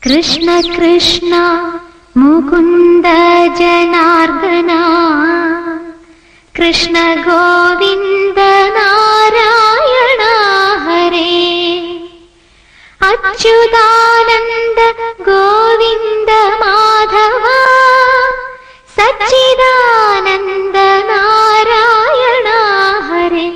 കൃഷ്ണ കൃഷ്ണ മുകുന്ദ ജനാർദ്ദന കൃഷ്ണ ഗോവിന്ദ നാരായണ ഹരേ അച്യുതാനന്ദ ഗോവിന്ദ മാധവ സച്ചിദാനന്ദ നാരായണ ഹരേ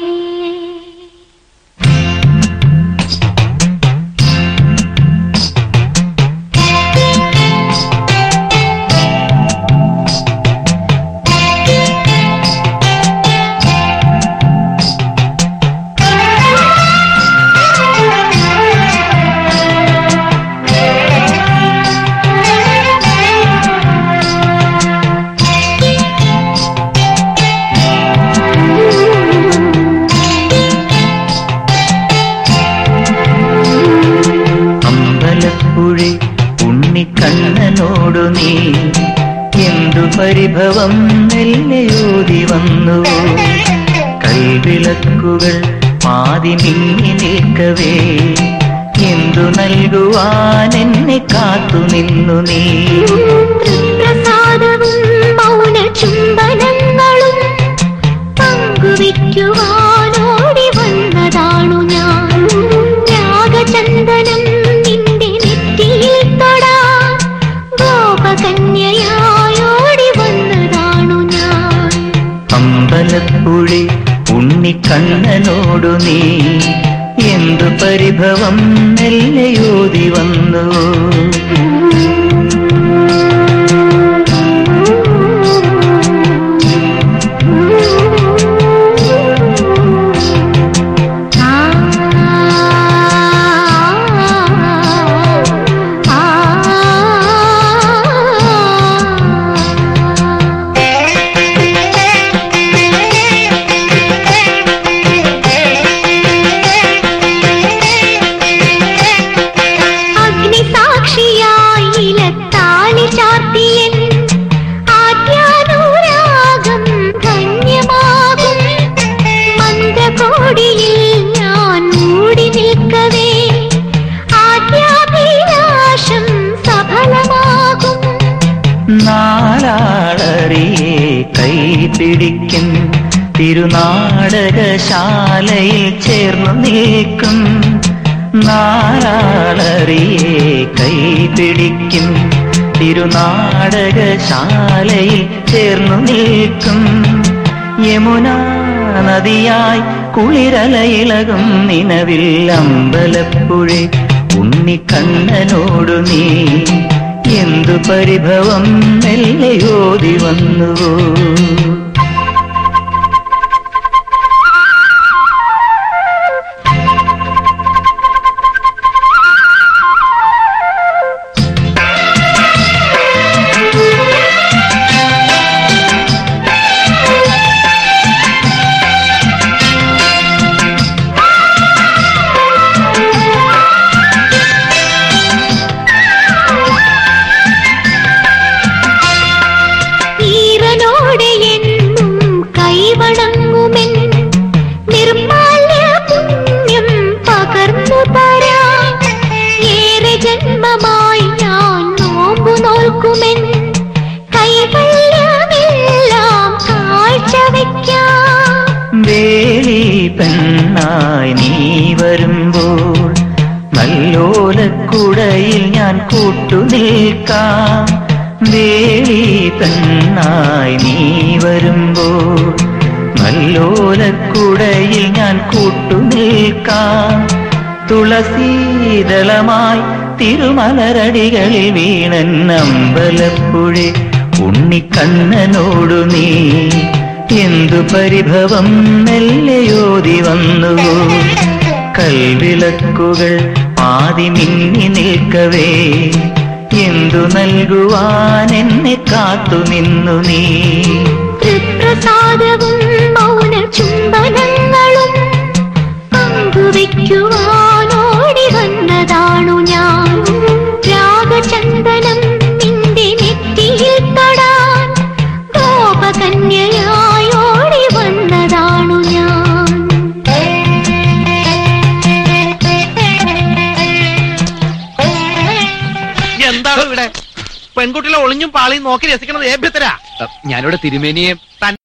അമ്പലപ്പുഴി ഉണ്ണിക്കണ്ണനോടു നീ എന്തു പരിഭവം നെല്ലയോതി വന്നു കൽവിളക്കുകൾ പാതി മിന്നി നിൽക്കവേ എന്തു നൽകുവാൻ എന്നെ കാത്തു നിന്നു നീ പ്രസാദവും മൗന ചുംബനങ്ങളും പങ്കുവയ്ക്കുവാനോടി വന്നതാണു ഞാൻ രാഗചന്ദനം നിന്റെ നെറ്റിയിൽ തൊടാൻ ഗോപകന്യയായോടി വന്നതാണു ഞാൻ അമ്പലപ്പുഴി ഉണ്ണിക്കണ്ണനോടു നീ എന്തു പരിഭവം നെല്ലയോതി വന്നു ആ അഗ്നിസാക്ഷിയായി ഇലത്താലി ചാർത്തിയൻ ആദ്യാനുരാഗം ധന്യമാകും മന്ദകോടിയിൽ ഞാൻ മൂടി നിൽക്കവേ ആദ്യാഭിലാഷം സഫലമാകും നാലാളറിയെ കൈപിടിക്കും തിരുനാടകശാലയിൽ ചേർന്നു നിൽക്കും നാലാളറിയെ കൈപിടിക്കും തിരുനാടകശാലയിൽ ചേർന്നു നിൽക്കും യമുന നദിയായി കുളിരലയിളകും നിലവിൽ അമ്പലപ്പുഴെ ഉണ്ണിക്കണ്ണനോടു നീ എന്തു പരിഭവം മെല്ലയോതി വന്നുവോ ഈറനോടെ എന്നും കൈവണങ്ങുമെൻ നിർമാല്യ പുണ്യം പകർന്നു തരാം ഏറെ ജന്മമായി ഞാൻ നോമ്പു നോൽക്കുമെൻ കൈവല്യമെല്ലാം കാഴ്ചവെക്കാം വേലി പെണ്ണായി നീ വരുമ്പോൾ നല്ലോലക്കുടയിൽ ഞാൻ കൂട്ടുനിൽക്കാം വേലി പെണ്ണായി നീ വരുമ്പോൾ നല്ലോലക്കുടയിൽ ഞാൻ കൂട്ടുനിൽക്കാം തുളസീതളമായി തിരുമലരടികളിൽ വീണൻ അമ്പലപ്പുഴെ ഉണ്ണിക്കണ്ണനോടു നീ എന്തു പരിഭവം മെല്ലയോതി വന്നുവോ കൽവിളക്കുകൾ പാതി മിന്നി നിൽക്കവേ എന്തു നൽകുവാൻ എന്നെ കാത്തു നിന്നു നീ തൃപ്രസാദവും മൗന ചുംബനങ്ങളും പങ്കുവയ്ക്കുവാനോടി വന്നതാണു ഞാൻ രാഗചന്ദനം നിന്റെ നെറ്റിയിൽ തൊടാൻ ഗോപകന്യയായോടി വന്നതാണു ഞാൻ എന്താണ് ഇവിടെ പെൺകുട്ടികളെ ഒളിഞ്ഞും പാളിയും നോക്കി രസിക്കണത് ഏഭ്യത്തരാ ഞാനിവിടെ തിരുമേനിയെ